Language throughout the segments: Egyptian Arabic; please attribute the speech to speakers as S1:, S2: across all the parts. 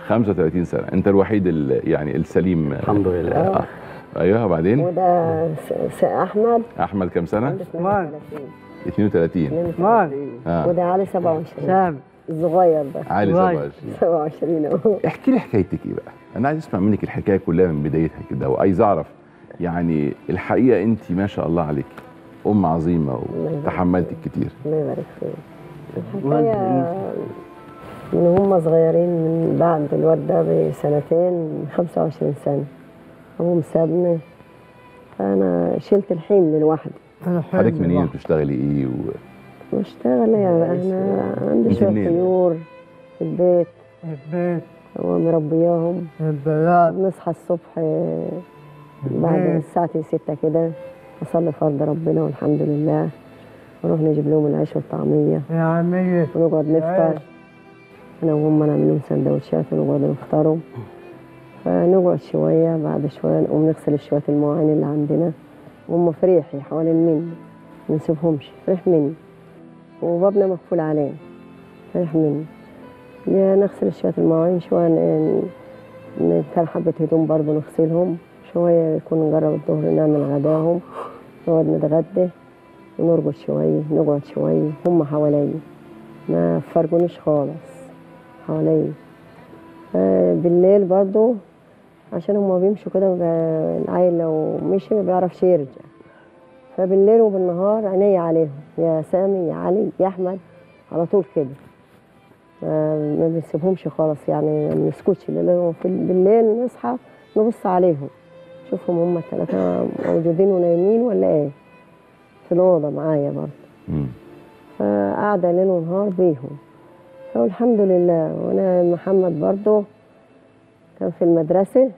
S1: 35 سنه انت الوحيد ال- يعني السليم
S2: الحمد لله
S1: آه. ايوه وبعدين
S3: وده س- س- احمد
S1: احمد كام سنه
S3: عنده 32
S1: 32
S3: 32
S1: اه
S3: وده علي 27
S4: سام
S3: الصغير ده
S1: عالي
S4: واي.
S1: 27
S3: 27 اهو
S1: احكي لي حكايتك ايه بقى انا عايز اسمع منك الحكايه كلها من بدايتها كده وعايز اعرف يعني الحقيقه انت ما شاء الله عليك ام عظيمه وتحملتك كتير
S3: الله يبارك فيك الحكايه من هم صغيرين من بعد الواد ده بسنتين 25 سنه هو سابني فانا شلت الحمل لوحدي
S1: حضرتك منين بتشتغلي ايه و...
S3: بشتغل يعني انا عندي
S1: انت
S3: شويه
S1: منين؟
S3: طيور في البيت
S4: البيت
S3: هو مربياهم
S4: البلاد
S3: نصحى الصبح آه، بعد الساعة ستة كده أصلي فرض ربنا والحمد لله ونروح نجيب لهم العيش والطعمية
S4: يا عمية
S3: ونقعد نفطر أنا وهم نعمل لهم سندوتشات ونقعد نفطروا فنقعد شوية بعد شوية نقوم نغسل شوية المواعين اللي عندنا وهم فريحي حوالين مني ما نسيبهمش فريح مني وبابنا مقفول عليه فريح مني يا نغسل شوية المواعين شوية ن- ن- كان حبة هدوم برضه نغسلهم شوية يكون نجرب الظهر نعمل غداهم نقعد نتغدى ونرقد شوية نقعد شوية هم حواليا ما فرقونيش خالص حواليا آه، بالليل برضه عشان هما بيمشوا كده بقى العيل لو مشي ما بيعرفش يرجع فبالليل وبالنهار عيني عليهم يا سامي يا علي يا احمد على طول كده ما ما بنسيبهمش خالص يعني ما بنسكتش لأن في بالليل نصحى نبص عليهم نشوفهم هم الثلاثة موجودين ونايمين ولا ايه في الأوضة معايا برضه
S1: مم.
S3: فقاعدة ليل ونهار بيهم فالحمد لله وأنا محمد برضه كان في المدرسة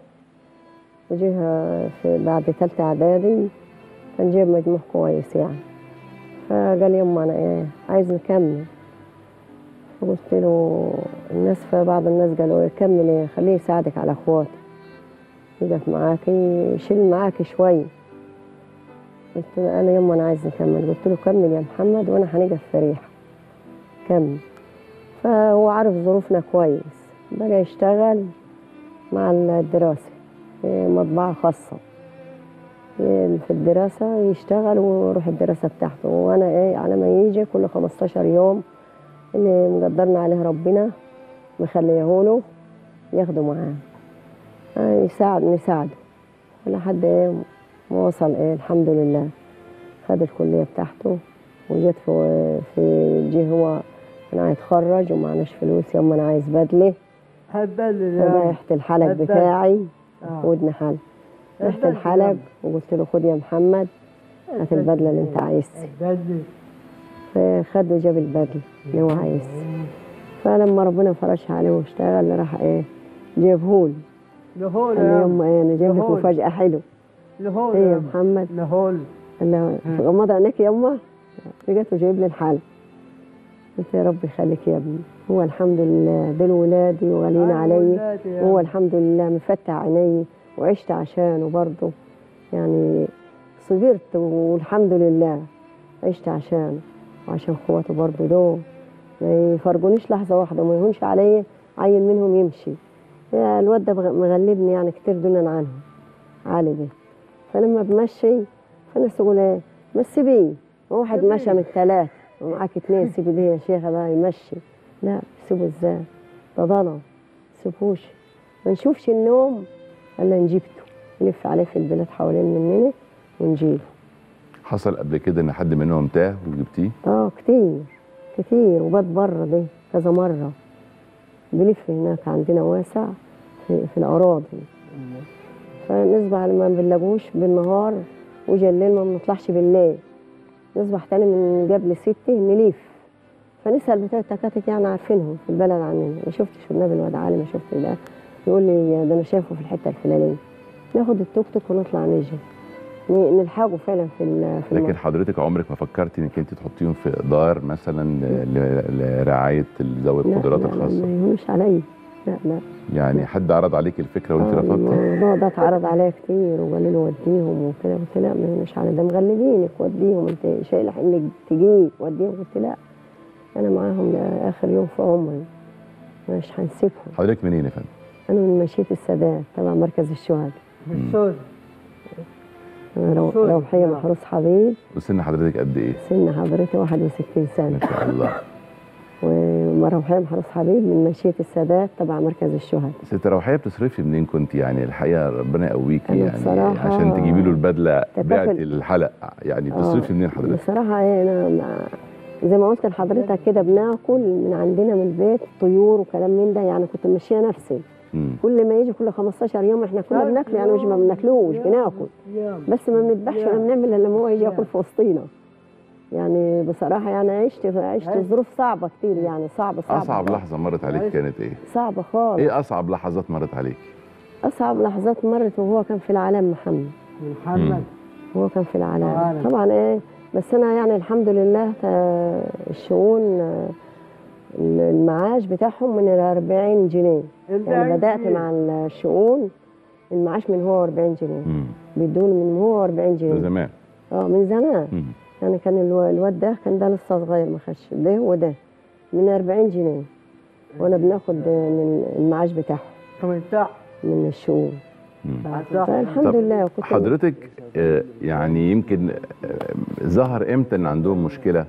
S3: وجيها في بعد تالتة إعدادي كان جايب مجموع كويس يعني فقال يما أنا إيه عايز نكمل فقلت له الناس فبعض الناس قالوا إيه كمل إيه خليه يساعدك على إخواتك يقف معاكي يشيل معاكي شوية قلت له انا يما انا عايز نكمل قلت له كمل يا محمد وانا هنقف في ريحه كمل فهو عارف ظروفنا كويس بقى يشتغل مع الدراسه في مطبعه خاصه في الدراسه يشتغل ويروح الدراسه بتاعته وانا ايه على ما يجي كل 15 يوم اللي مقدرنا عليه ربنا مخليهوله ياخده معاه آه، يساعد نساعده لحد ايه ما وصل ايه الحمد لله خد الكلية بتاعته وجت في في جه هو انا هيتخرج ومعناش فلوس يما انا عايز بدله
S4: هبل
S3: فرحت الحلق
S4: هبل.
S3: بتاعي
S4: آه.
S3: ودني حلق رحت
S4: هبل
S3: الحلق
S4: يلا.
S3: وقلت له خد يا محمد هات البدله اللي انت عايزها
S4: هبل
S3: فخد وجاب البدله اللي هو عايزها فلما ربنا فرجها عليه واشتغل راح ايه جابهولي
S4: لهول
S3: قال لي يما ايه انا جايب لك
S4: لهول.
S3: مفاجاه حلوه
S4: لهول
S3: ايه يا محمد
S4: لهول
S3: قال له غمض عينيك يما رجعت وجايب لي الحلق قلت يا رب يخليك يا ابني هو الحمد لله دول ولادي وغاليين علي هو الحمد لله مفتح عيني وعشت عشانه برضه يعني صبرت والحمد لله عشت عشانه وعشان اخواته برضه دول ما يفرجونيش لحظه واحده ما يهونش عليا عيل منهم يمشي يا الواد ده بغ- مغلبني يعني كتير دونا عنهم علي ده فلما بمشي فالناس تقول ايه ما تسيبيه واحد مشى من الثلاث ومعاك اتنين سيبي دي يا شيخه بقى يمشي لا سيبه ازاي ده ضلم سيبوش ما نشوفش النوم الا نجيبته نلف عليه في البلاد حوالين مننا ونجيبه
S1: حصل قبل كده ان حد منهم تاه وجبتيه
S3: اه كتير كتير وبات بره دي كذا مرة بلف هناك عندنا واسع في, في الأراضي فنصبح لما ما بنلاقوش بالنهار وجا الليل ما بنطلعش بالليل نصبح تاني من قبل ستة نلف فنسأل بتوع التكاتك يعني عارفينهم في البلد عننا ما شفتش النبي الواد علي ما شفت ده يقول لي ده انا شايفه في الحته الفلانيه ناخد التوك توك ونطلع نجري ن- نلحقه فعلا في ال- في
S1: لكن
S3: المنطقة.
S1: حضرتك عمرك ما فكرتي انك انت تحطيهم في دار مثلا ل- لرعايه ذوي
S3: لا
S1: القدرات
S3: لا لا،
S1: الخاصه
S3: ما يهونش عليا لا لا
S1: يعني حد عرض عليك الفكره وانت
S3: آه،
S1: رفضتي
S3: الموضوع ده اتعرض عليا كتير وقالوا لي وديهم وكده قلت لا ما يهونش على ده مغلبينك وديهم انت شايله حملك تجيب وديهم قلت لا انا معاهم لاخر يوم في عمري مش هنسيبهم
S1: حضرتك منين يا فندم
S3: انا من مشية السادات تبع مركز الشهداء
S4: بالصوت
S3: انا رو-
S4: صوت.
S3: روحيه محروس حبيب
S1: وسن حضرتك قد ايه؟
S3: سن حضرتي 61 سنه
S1: ما شاء الله
S3: ومروحيه محروس حبيب من مشية السادات تبع مركز الشهداء
S1: ست روحيه بتصرفي منين كنت يعني الحقيقه ربنا يقويكي
S3: أنا
S1: يعني
S3: بصراحة
S1: عشان تجيبي له البدله
S3: تكافل-
S1: بعتي الحلق يعني بتصرفي
S3: آه،
S1: منين حضرتك؟
S3: بصراحه إيه، انا ما- زي ما قلت لحضرتك كده بناكل من عندنا من البيت طيور وكلام من ده يعني كنت ماشيه نفسي
S1: مم.
S3: كل ما يجي كل 15 يوم احنا كنا بناكل يعني مش ما بناكلوش بناكل بس ما بنذبحش ولا بنعمل الا لما هو يجي ياكل في وسطينا يعني بصراحه يعني عشت عشت ظروف صعبه كتير يعني صعبه صعبه
S1: اصعب لحظه مرت عليك كانت ايه؟
S3: صعبه خالص
S1: ايه اصعب لحظات مرت عليك؟
S3: اصعب لحظات مرت وهو كان في العالم محمد
S4: محمد
S3: هو كان في العالم
S4: العالم.
S3: طبعا ايه بس انا يعني الحمد لله تا- الشؤون آه، المعاش بتاعهم من ال 40 جنيه يعني بدات مع الشؤون المعاش من هو 40 جنيه
S1: مم.
S3: بيدوني من هو 40
S1: ده
S3: جنيه
S1: زمان
S3: اه من زمان
S1: مم.
S3: يعني كان الو- الواد ده كان ده لسه صغير ما خش ده وده من 40 جنيه وانا بناخد من المعاش بتاعهم
S4: من تحت
S3: من الشؤون
S1: مم.
S3: فالحمد
S1: طب
S3: لله كنت
S1: حضرتك آه، يعني يمكن آه، ظهر امتى ان عندهم مشكله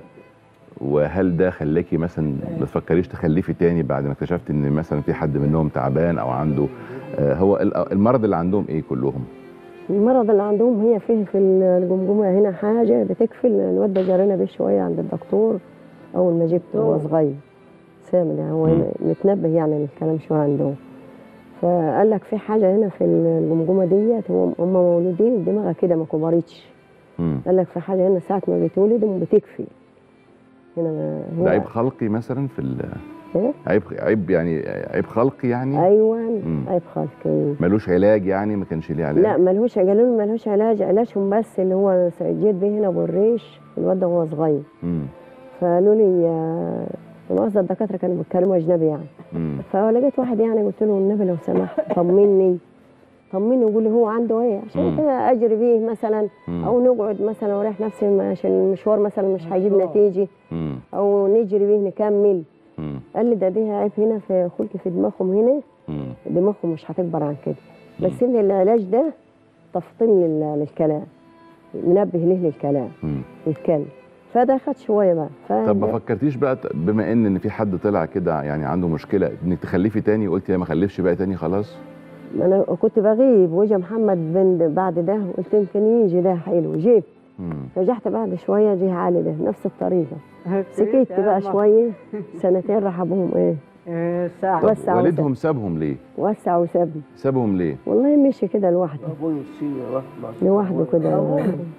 S1: وهل ده خلاكي مثلا ما تفكريش تخلفي تاني بعد ما اكتشفت ان مثلا في حد منهم تعبان او عنده آه، هو ال- المرض اللي عندهم ايه كلهم؟
S3: المرض اللي عندهم هي فيه في الجمجمة هنا حاجة بتكفي الواد ده جرينا بيه شوية عند الدكتور أول ما جبته وهو صغير سامل يعني هو
S1: مم.
S3: متنبه يعني للكلام شوية عندهم فقال لك في حاجة هنا في الجمجمة ديت هم هم مولودين الدماغ كده ما كبرتش
S1: مم.
S3: قال لك في حاجة هنا ساعة ما بيتولدوا بتكفي هنا ما هو
S1: ده عيب خلقي مثلا في ال-
S3: إيه؟
S1: عيب عيب يعني عيب خلقي يعني
S3: أيوة
S1: مم.
S3: عيب خالق
S1: ملوش علاج يعني ما كانش ليه علاج
S3: لا ملهوش قالوا لي ملهوش علاج علاجهم بس اللي هو جيت بيه هنا ابو الريش الواد ده وهو صغير
S1: مم.
S3: فقالوا لي آه، مؤاخذة الدكاترة كانوا بيتكلموا أجنبي يعني
S1: مم.
S3: فلقيت واحد يعني قلت له النبي لو سمحت طمني طمني وقول لي هو عنده ايه عشان
S1: مم.
S3: كده اجري بيه مثلا
S1: مم.
S3: او نقعد مثلا واريح نفسي عشان المشوار مثلا مش هيجيب نتيجه
S1: مم.
S3: او نجري بيه نكمل
S1: مم.
S3: قال لي ده دي عيب هنا في خلقي في دماغهم هنا
S1: مم.
S3: دماغهم مش هتكبر عن كده بس ان العلاج ده تفطين لل- للكلام منبه ليه للكلام
S1: مم.
S3: يتكلم فده خد شويه بقى
S1: طب ما
S3: فده-
S1: فكرتيش بقى ت- بما ان ان في حد طلع كده يعني عنده مشكله انك تخلفي تاني وقلتي لا ما اخلفش بقى تاني خلاص
S3: ما انا كنت بغيب وجا محمد بن بعد ده قلت يمكن يجي ده حلو جيب
S1: مم.
S3: رجعت بعد شويه جه علي ده نفس الطريقه سكت بقى شويه سنتين راح ابوهم ايه
S4: ساعة
S1: طب
S3: وسع
S1: والدهم سابهم ليه
S3: وسع وسابني
S1: سابهم ليه
S3: والله مشي كده لوحده لوحده كده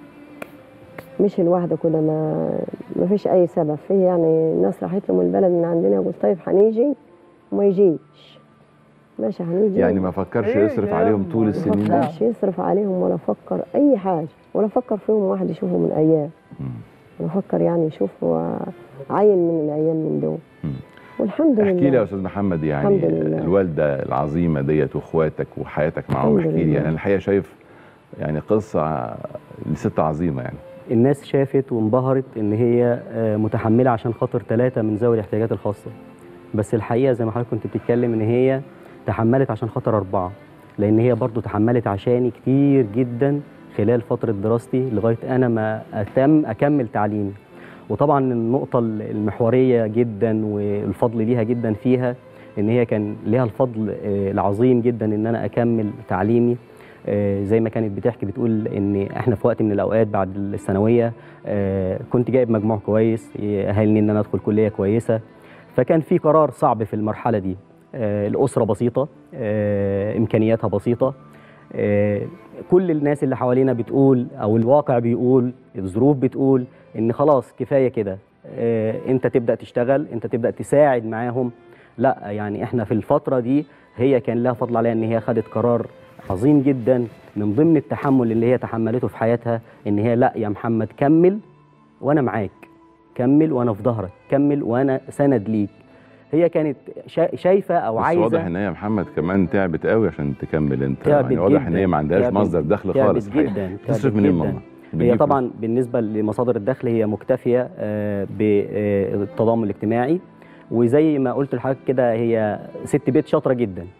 S3: مشي لوحده كده ما ما فيش اي سبب فيه يعني الناس راحت له من البلد من عندنا قلت طيب هنيجي وما يجيش ماشي هنيجي
S1: يعني ما فكرش
S4: إيه
S1: يصرف
S4: يا
S1: عليهم
S4: عم؟
S1: طول
S3: ما
S1: السنين دي
S3: فكرش يصرف عليهم ولا فكر اي حاجه ولا فكر فيهم واحد يشوفه من ايام
S1: مم.
S3: ولا فكر يعني يشوف هو عين من الايام من دول
S1: مم.
S3: والحمد لله
S1: احكي لي يا استاذ محمد يعني
S3: الحمد لله.
S1: الوالده العظيمه ديت واخواتك وحياتك معاهم
S3: الحمد
S1: احكي لي
S3: لله.
S1: يعني أنا الحقيقه شايف يعني قصه لست عظيمه يعني
S2: الناس شافت وانبهرت ان هي آه، متحمله عشان خاطر ثلاثه من ذوي الاحتياجات الخاصه بس الحقيقه زي ما حضرتك كنت بتتكلم ان هي تحملت عشان خاطر اربعه لان هي برضو تحملت عشاني كتير جدا خلال فتره دراستي لغايه انا ما اتم اكمل تعليمي وطبعا النقطه المحوريه جدا والفضل ليها جدا فيها ان هي كان ليها الفضل آه، العظيم جدا ان انا اكمل تعليمي آه، زي ما كانت بتحكي بتقول ان احنا في وقت من الاوقات بعد الثانويه آه، كنت جايب مجموع كويس يأهلني ان انا ادخل كليه كويسه فكان في قرار صعب في المرحله دي آه، الاسره بسيطه آه، امكانياتها بسيطه آه، كل الناس اللي حوالينا بتقول او الواقع بيقول الظروف بتقول ان خلاص كفايه كده آه، انت تبدا تشتغل انت تبدا تساعد معاهم لا يعني احنا في الفتره دي هي كان لها فضل عليها ان هي خدت قرار عظيم جدا من ضمن التحمل اللي هي تحملته في حياتها ان هي لا يا محمد كمل وانا معاك كمل وانا في ظهرك كمل وانا سند ليك هي كانت شا- شايفه او
S1: بس
S2: عايزه
S1: واضح ان هي يا محمد كمان تعبت قوي عشان تكمل انت
S2: تعبت
S1: يعني واضح ان
S2: جداً.
S1: هي ما عندهاش
S2: تعبت-
S1: مصدر دخل
S2: تعبت
S1: خالص الحقيقة.
S2: جدا
S1: تصرف
S2: تعبت
S1: منين
S2: جداً.
S1: ماما
S2: هي
S1: بتجيب
S2: طبعا بالنسبه لمصادر الدخل هي مكتفيه آه، بالتضامن الاجتماعي وزي ما قلت لحضرتك كده هي ست بيت شاطره جدا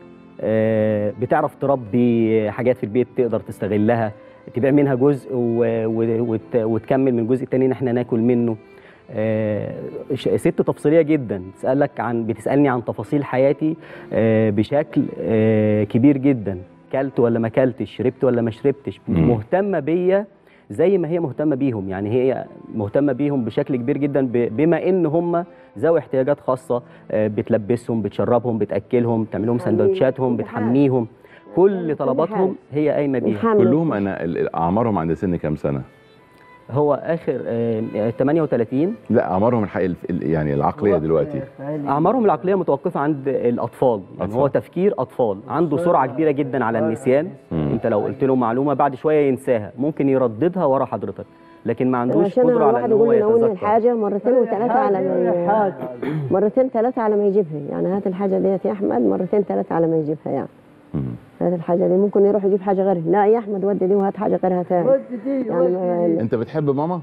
S2: آه، بتعرف تربي حاجات في البيت تقدر تستغلها تبيع منها جزء و- و- وت- وتكمل من الجزء التاني ان احنا ناكل منه آه، ش- ست تفصيليه جدا تسالك عن بتسالني عن تفاصيل حياتي آه، بشكل آه، كبير جدا كلت ولا ما كلتش شربت ولا ما شربتش
S1: مم.
S2: مهتمه بيا زي ما هي مهتمه بيهم يعني هي مهتمه بيهم بشكل كبير جدا ب- بما ان هم ذوي احتياجات خاصه آه، بتلبسهم بتشربهم بتاكلهم تعمل لهم
S3: بتحميهم،
S2: سندوتشاتهم
S3: كل حاجة.
S2: بتحميهم
S3: كل
S2: كل طلباتهم هي قايمه بيها
S3: الحمل.
S1: كلهم انا ال- ال- اعمارهم عند سن كام سنه
S2: هو اخر آه، 38
S1: لا اعمارهم الحقيقي ال- يعني العقليه دلوقتي
S2: اعمارهم العقليه متوقفه عند الاطفال يعني
S1: أطفال.
S2: هو تفكير اطفال عنده سرعه كبيره جدا على النسيان
S1: مم.
S2: انت لو قلت له معلومه بعد شويه ينساها ممكن يرددها ورا حضرتك لكن ما عندوش
S3: عشان
S2: قدره على
S3: الواحد
S2: ان هو
S3: يقول لي نقول
S2: يتذكر
S3: الحاجه مرتين وثلاثه على ما
S4: حاجة
S3: ي- مرتين ثلاثه على ما يجيبها يعني هات الحاجه ديت يا احمد مرتين ثلاثه على ما يجيبها يعني
S1: مم.
S3: هات الحاجه دي ممكن يروح يجيب حاجه غيرها لا يا احمد ودي دي وهات حاجه غيرها تاني
S4: ودي دي
S3: يعني ما-
S4: ودي دي.
S1: انت بتحب ماما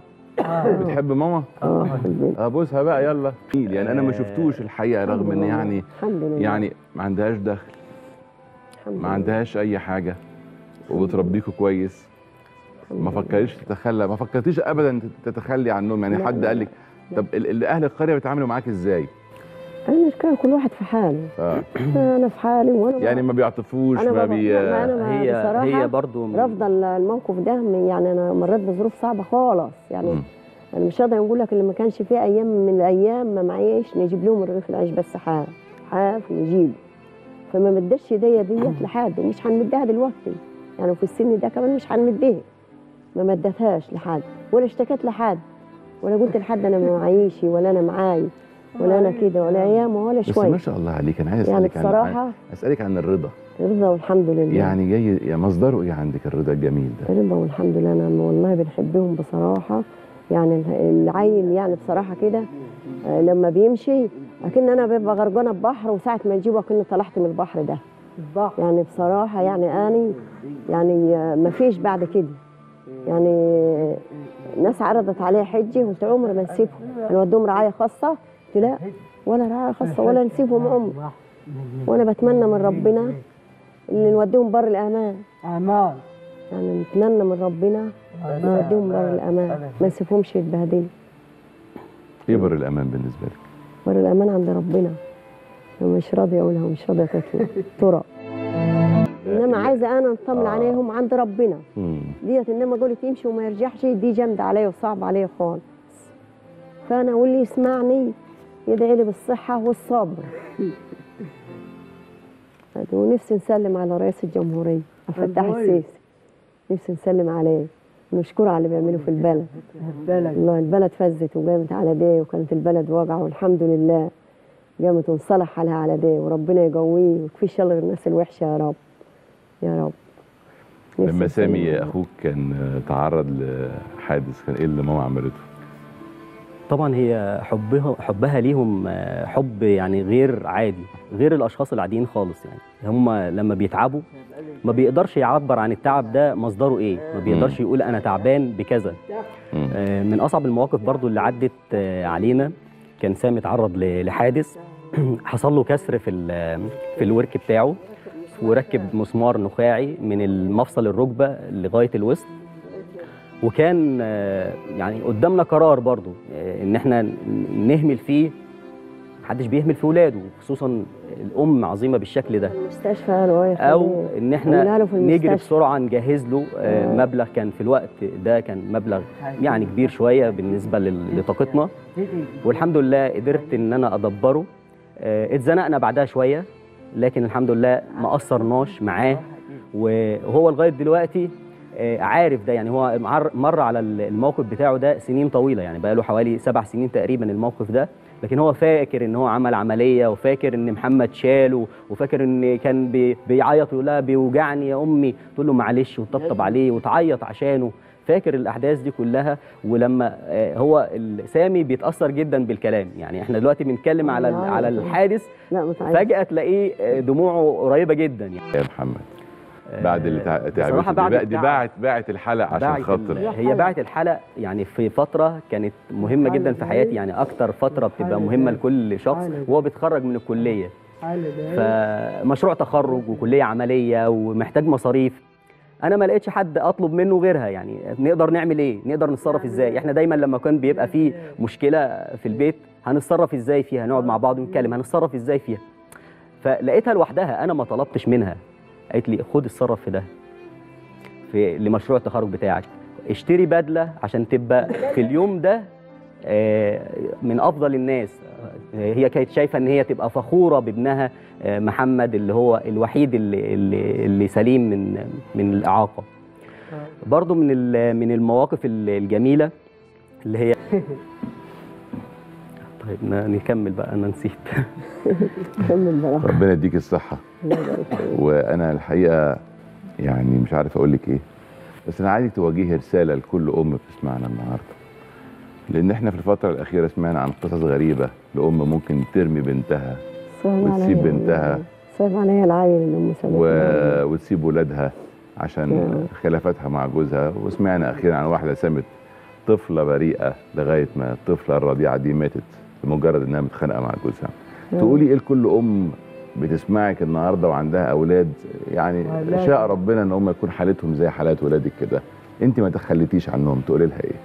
S1: بتحب ماما
S3: اه في البيت
S1: ابوسها بقى يلا يعني انا ما شفتوش الحقيقه رغم ان يعني
S3: الحمد لله
S1: يعني ما عندهاش دخل
S3: الحمد
S1: ما
S3: لله.
S1: عندهاش اي حاجه وبتربيكوا كويس
S3: الحمد
S1: ما
S3: لله.
S1: فكرتيش تتخلى ما فكرتيش ابدا تتخلي عنهم يعني
S3: لا،
S1: حد
S3: لا،
S1: قال لك
S3: لا.
S1: طب ال- ال- اهل القريه بيتعاملوا معاك ازاي
S3: المشكله كل واحد في حاله
S1: آه.
S3: انا في حالي وانا
S1: يعني ما بيعطفوش
S3: أنا
S1: ما
S3: بابا-
S1: بي
S3: لا، أنا ما-
S2: هي
S3: بصراحة
S2: هي برضو
S3: رافضه الموقف ده من- يعني انا مريت بظروف صعبه خالص يعني
S1: مم.
S3: انا مش هقدر اقول لك اللي ما كانش فيه ايام من الايام ما معيش نجيب لهم رغيف العيش بس حاف حاف نجيبه فما مدش ايديا ديت لحد ومش هنمدها دلوقتي يعني في السن ده كمان مش هنمدها ما مدتهاش لحد ولا اشتكيت لحد ولا قلت لحد انا ما معيش ولا انا معاي ولا انا كده ولا ايام ولا
S1: بس ما
S3: شويه
S1: شاء الله عليك انا عايز
S3: يعني
S1: اسالك عن
S3: بصراحه
S1: اسالك عن الرضا
S3: رضا والحمد لله
S1: يعني جاي يا مصدره ايه عندك الرضا الجميل ده
S3: رضا والحمد لله انا والله بنحبهم بصراحه يعني ال- العيل يعني بصراحه كده آه، لما بيمشي اكن انا ببقى غرقانه ببحر وساعه ما نجيبه اكن طلعت من البحر ده
S4: البحر
S3: يعني بصراحه يعني اني يعني آه، ما فيش بعد كده يعني آه، ناس عرضت عليه حجه قلت عمري ما نسيبهم نوديهم رعايه خاصه قلت لا ولا رعايه خاصه ولا نسيبهم عمر وانا بتمنى من ربنا اللي نوديهم بر الامان
S4: امان
S3: يعني نتمنى من ربنا نوديهم بر الامان ما نسيبهمش يتبهدلوا
S1: ايه بر الامان بالنسبه لك
S3: بر الامان عند ربنا مش راضيه اقولها ومش راضيه تطلع ترى انما عايزه انا اطمن
S1: آه.
S3: عليهم عند ربنا
S1: مم.
S3: ديت انما قولت يمشي وما يرجعش دي جامده عليا وصعب عليا خالص فانا واللي يسمعني يدعي لي بالصحه والصبر ونفسي نسلم على رئيس الجمهوريه الفتاح
S4: الرئيس.
S3: السيسي نفسي نسلم عليه نشكره على اللي بيعمله في البلد
S4: البلد
S3: والله البلد فزت وقامت على ديه وكانت البلد واقعه والحمد لله قامت وانصلح حالها على ديه وربنا يقويه ويكفي شر الناس الوحشه يا رب يا رب نفسي
S1: لما
S3: نسلم
S1: سامي
S3: عليه.
S1: اخوك كان تعرض لحادث كان ايه اللي ماما عملته
S2: طبعا هي حبها حبها ليهم آه، حب يعني غير عادي غير الاشخاص العاديين خالص يعني هم لما بيتعبوا ما بيقدرش يعبر عن التعب ده مصدره ايه ما بيقدرش يقول انا تعبان بكذا
S1: مم.
S2: آه، من اصعب المواقف برضو اللي عدت آه، علينا كان سامي اتعرض ل- لحادث حصل له كسر في ال- في الورك بتاعه وركب مسمار نخاعي من المفصل الركبه لغايه الوسط وكان آه، يعني قدامنا قرار برضو آه، ان احنا ن- نهمل فيه محدش بيهمل في ولاده خصوصا الام عظيمه بالشكل ده
S3: المستشفى الله يخليه.
S2: او ان
S3: عملها
S2: احنا
S3: له في
S2: نجري
S3: المستشفى.
S2: بسرعه نجهز له آه،
S3: آه.
S2: مبلغ كان في الوقت ده كان مبلغ يعني كبير شويه بالنسبه لل- لطاقتنا والحمد لله قدرت ان انا ادبره آه، اتزنقنا بعدها شويه لكن الحمد لله ما قصرناش معاه وهو لغايه دلوقتي آه، عارف ده يعني هو مر- مر على ال- الموقف بتاعه ده سنين طويله يعني بقى له حوالي سبع سنين تقريبا الموقف ده لكن هو فاكر ان هو عمل عمليه وفاكر ان محمد شاله وفاكر ان كان بي- بيعيط ويقول لها بيوجعني يا امي تقول له معلش وتطبطب عليه وتعيط عشانه فاكر الاحداث دي كلها ولما آه، هو ال- سامي بيتاثر جدا بالكلام يعني احنا دلوقتي بنتكلم على ال- على الحادث
S3: لا متعب
S2: فجاه تلاقيه آه، دموعه قريبه جدا يعني
S1: يا محمد بعد اللي تع-
S2: بصراحة
S1: تعبته
S2: بعد
S1: دي, بقى- دي
S2: التعب.
S1: باعت باعت الحلقه عشان
S2: باعت ال-
S1: خاطر
S2: هي باعت الحلقه يعني في فتره كانت مهمه جدا في حياتي يعني اكتر فتره بتبقى مهمه لكل شخص وهو بيتخرج من الكليه
S4: حل ده
S2: فمشروع تخرج وكليه عمليه ومحتاج مصاريف انا ما لقيتش حد اطلب منه غيرها يعني نقدر نعمل ايه نقدر نتصرف ازاي احنا دايما لما كان بيبقى في مشكله في البيت هنتصرف ازاي فيها نقعد مع بعض ونتكلم هنتصرف ازاي فيها فلقيتها لوحدها انا ما طلبتش منها قالت لي خد اتصرف في ده في لمشروع التخرج بتاعك اشتري بدله عشان تبقى في اليوم ده آه، من افضل الناس آه، هي كانت شايفه ان هي تبقى فخوره بابنها آه، محمد اللي هو الوحيد اللي, اللي, اللي سليم من من الاعاقه برضو من ال- من المواقف ال- الجميله اللي هي طيب ن- نكمل بقى انا نسيت
S3: كمل براحتك
S1: ربنا يديك الصحه
S3: الله يبارك فيك.
S1: وانا الحقيقه يعني مش عارف اقول لك ايه بس انا عايزك توجهي رساله لكل ام بتسمعنا النهارده لان احنا في الفتره الاخيره سمعنا عن قصص غريبه لام ممكن ترمي بنتها
S3: صعب
S1: وتسيب
S3: عليا
S1: بنتها.
S3: صعب عليا العيل اللي ام
S1: و...
S3: سابتها
S1: وتسيب ولادها عشان خلافاتها مع جوزها وسمعنا اخيرا عن واحده سابت طفله بريئه لغايه ما الطفله الرضيعه دي ماتت لمجرد انها متخانقه مع جوزها تقولي ايه لكل ام بتسمعك النهارده وعندها اولاد يعني
S4: أولاد.
S1: شاء ربنا ان هم يكون حالتهم زي حالات ولادك كده انت ما تخليتيش عنهم تقولي لها ايه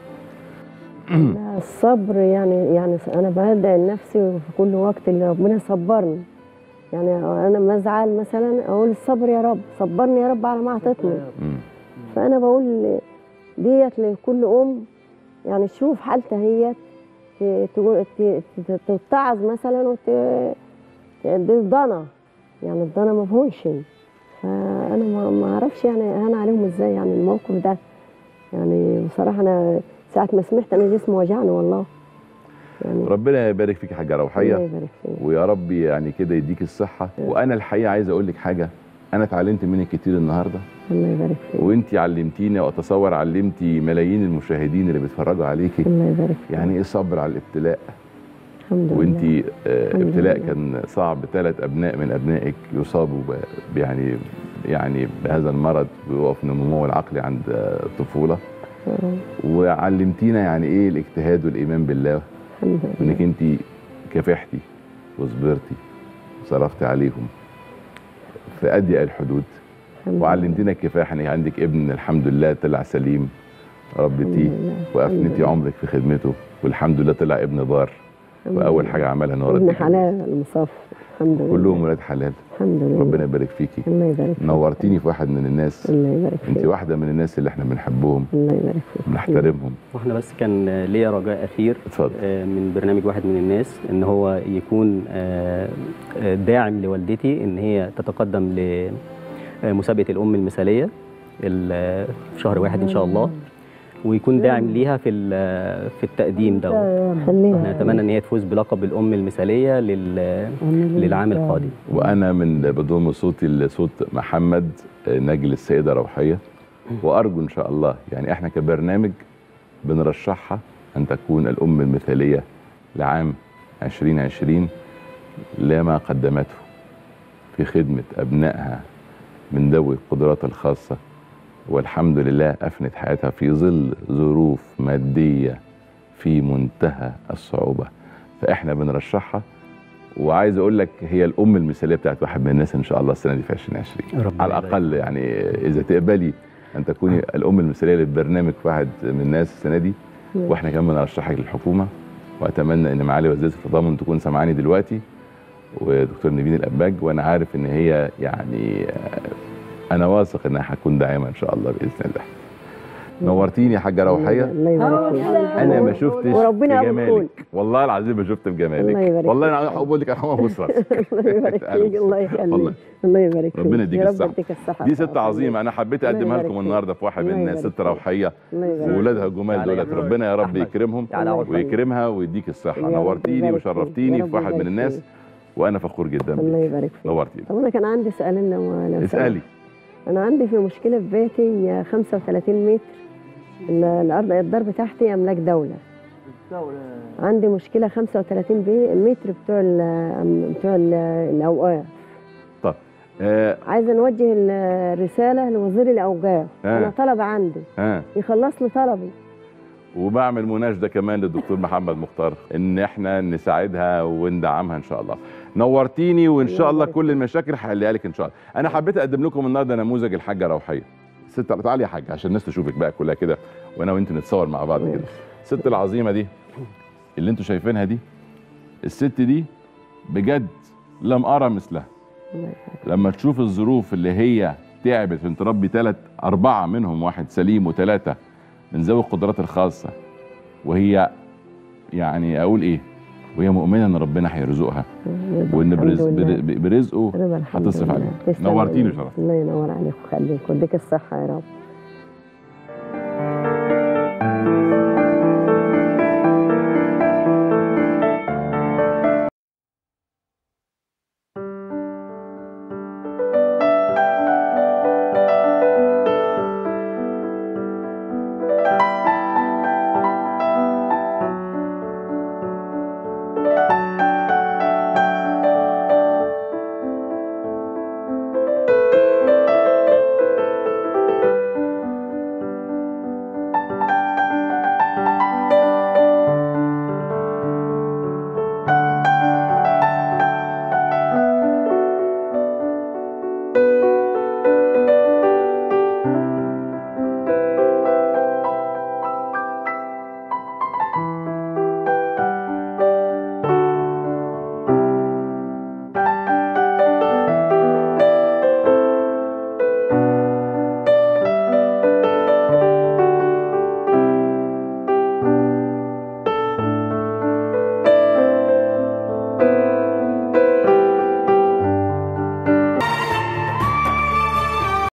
S3: لا، الصبر يعني يعني انا بهدأ نفسي في كل وقت اللي ربنا يصبرني يعني انا لما ازعل مثلا اقول الصبر يا رب صبرني يا رب على ما اعطيتني
S1: مم.
S3: فانا بقول ديت لكل ام يعني تشوف حالتها هي ت- تقول- ت- ت- تتعظ مثلا وت دي الضنا يعني الضنا ما فيهوش فانا ما ما اعرفش يعني اهان عليهم ازاي يعني الموقف ده يعني بصراحه انا ساعه ما سمعت انا جسمي وجعني والله يعني
S1: ربنا يبارك فيك يا حاجه
S3: الله
S1: روحيه
S3: يبارك فيك
S1: ويا رب يعني كده يديك الصحه وانا الحقيقه عايز اقول لك حاجه انا اتعلمت منك كتير النهارده
S3: الله يبارك فيك
S1: وانت علمتيني واتصور علمتي ملايين المشاهدين اللي بيتفرجوا عليكي
S3: الله يبارك فيك
S1: يعني ايه صبر على الابتلاء
S3: الحمد لله
S1: وانت آه،
S3: الحمد
S1: ابتلاء
S3: لله.
S1: كان صعب ثلاث ابناء من ابنائك يصابوا ب- يعني يعني بهذا المرض ويقف النمو العقلي عند آه، الطفوله
S3: آه،
S1: وعلمتينا يعني ايه الاجتهاد والايمان بالله
S3: الحمد لله
S1: وانك انت كافحتي وصبرتي وصرفتي عليهم في اضيق الحدود
S3: الحمد لله.
S1: وعلمتينا الكفاح انك عندك ابن الحمد لله طلع سليم ربيتيه
S3: الحمد لله. الحمد
S1: وافنتي
S3: لله.
S1: عمرك في خدمته والحمد لله طلع ابن بار
S3: الحمد
S1: واول
S3: لله.
S1: حاجه عملها ان هو
S3: ابن
S1: رد
S3: حلال المصاف الحمد لله
S1: كلهم ولاد حلال
S3: الحمد لله
S1: ربنا يبارك فيكي
S3: الله يبارك فيك
S1: نورتيني في واحد من الناس
S3: الله يبارك
S1: انت
S3: فيك
S1: واحده من الناس اللي احنا بنحبهم
S3: الله يبارك فيك
S1: بنحترمهم
S2: واحنا بس كان ليا رجاء اخير
S1: اتفضل
S2: آه، من برنامج واحد من الناس ان هو يكون آه، آه، داعم لوالدتي ان هي تتقدم لمسابقه الام المثاليه ال- في شهر واحد ان شاء الله ويكون داعم ليها في ال- في التقديم ده
S3: خليها
S2: نتمنى ان هي تفوز بلقب الام المثاليه لل- للعام القادم
S1: وانا من بضم صوتي لصوت محمد آه، نجل السيده روحيه وارجو ان شاء الله يعني احنا كبرنامج بنرشحها ان تكون الام المثاليه لعام 2020 لما قدمته في خدمه ابنائها من ذوي القدرات الخاصه والحمد لله افنت حياتها في ظل ظروف ماديه في منتهى الصعوبه فاحنا بنرشحها وعايز اقول لك هي الام المثاليه بتاعت واحد من الناس ان شاء الله السنه دي في 2020
S2: ربنا
S1: على
S2: يبارك
S1: الاقل يعني اذا تقبلي ان تكوني الام المثاليه للبرنامج في واحد من الناس السنه دي واحنا كمان بنرشحك للحكومه واتمنى ان معالي وزيره التضامن تكون سامعاني دلوقتي ودكتور نبيل الاباج وانا عارف ان هي يعني آه، انا واثق انها هتكون داعمه ان شاء الله باذن الله نورتيني يا حاجه روحيه
S3: الله يبارك فيك
S1: انا ما شفتش
S3: وربنا
S1: في
S3: يقول.
S1: جمالك والله العظيم ما شفت في جمالك
S3: الله يبارك
S1: والله انا بقول لك انا هبص راسك
S3: الله يبارك فيك الله
S1: والله.
S3: يخليك الله يبارك فيك
S1: ربنا يديك
S3: يا رب
S1: الصحة.
S3: يديك الصحة
S1: دي ست عظيمه انا حبيت
S3: الله
S1: اقدمها
S3: يبارك
S1: لكم
S3: فيك.
S1: النهارده في واحد من
S3: الله
S1: الناس
S3: يبارك
S1: ست
S3: فيك.
S1: روحيه
S3: الله يبارك
S1: وولادها الجمال
S2: تعالى يا
S1: دولت
S2: أحمد.
S1: ربنا يا رب
S2: أحمد.
S1: يكرمهم
S2: تعالى
S3: أقعد.
S1: ويكرمها ويديك الصحه
S3: يا رب
S1: نورتيني
S3: يبارك فيك.
S1: وشرفتيني
S3: يا
S1: في
S3: رب
S1: واحد من
S3: يبارك
S1: الناس
S3: فيك.
S1: وانا فخور جدا
S3: الله
S1: بيك
S3: يبارك فيك
S1: نورتيني
S3: طب انا كان عندي سؤال لو لو
S1: اسالي
S3: انا عندي في مشكله في بيتي 35 متر ال- الارض الدار بتاعتي املاك دوله عندي مشكله 35 بي- متر بتوع ال- بتوع ال- الاوقاف
S1: آه
S3: عايزه نوجه الرساله لوزير الاوقاف
S1: آه.
S3: انا طلب عندي
S1: ها
S3: يخلص لي طلبي
S1: وبعمل مناشده كمان للدكتور محمد مختار ان احنا نساعدها وندعمها ان شاء الله نورتيني وان شاء الله كل المشاكل هحلها لك ان شاء الله انا حبيت اقدم لكم النهارده نموذج الحاجه روحيه ست تعالي يا حاجه عشان الناس تشوفك بقى كلها كده وانا وانت نتصور مع بعض كده الست العظيمه دي اللي انتوا شايفينها دي الست دي بجد لم ارى مثلها لما تشوف الظروف اللي هي تعبت في ان تربي ثلاث اربعه منهم واحد سليم وثلاثه من ذوي القدرات الخاصه وهي يعني اقول ايه وهي مؤمنه ان ربنا هيرزقها وان برزق برزقه
S3: رضا الحمد
S1: هتصرف
S3: لله.
S1: عليك
S3: تسلم
S1: نورتيني
S3: يا
S1: وشرفتيني
S3: الله ينور عليك ويخليك ويديك الصحة يا رب